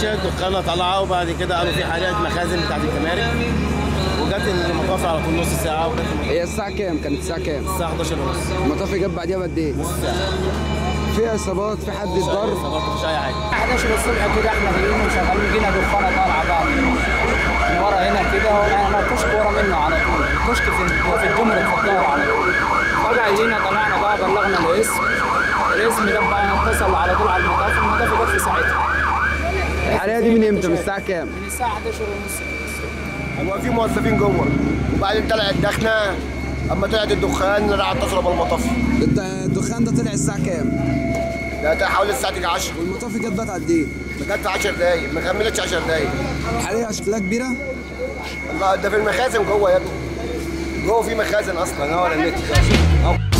مشيت دخانه طالعه وبعد كده قالوا في حريقه مخازن بتاعت الجمارك وجت المطافي على طول نص ساعه وجت هي الساعه كام كانت الساعه كام الساعه 11 ونص المطافي جت بعديها بقد ايه نص ساعه في اصابات في حد اتضر برضه مفيش اي حاجه 11 الصبح كده احنا جايين وشغالين جينا دخانه طالعه بقى من من ورا هنا كده احنا الكشك ورا منه على طول الكشك في في الجمرك في الظهر على طول فجاه جينا طلعنا بقى بلغنا الاسم الاسم ده بقى اتصل على طول على المطافي المطافي جت في ساعتها الحريقه دي من امتى من الساعه كام من الساعه 11 ونص هو في موظفين جوه وبعدين طلعت دخنه اما طلعت الدخان راح اتصلوا بالمطفي الت- الدخان ده طلع الساعه كام ده حوالي الساعه تيجي 10 والمطافي جت بقت قد ايه جت في 10 دقايق ما كملتش 10 دقايق الحريقه شكلها كبيره الله ده في المخازن جوه يا ابني جوه في مخازن اصلا اه ولا النت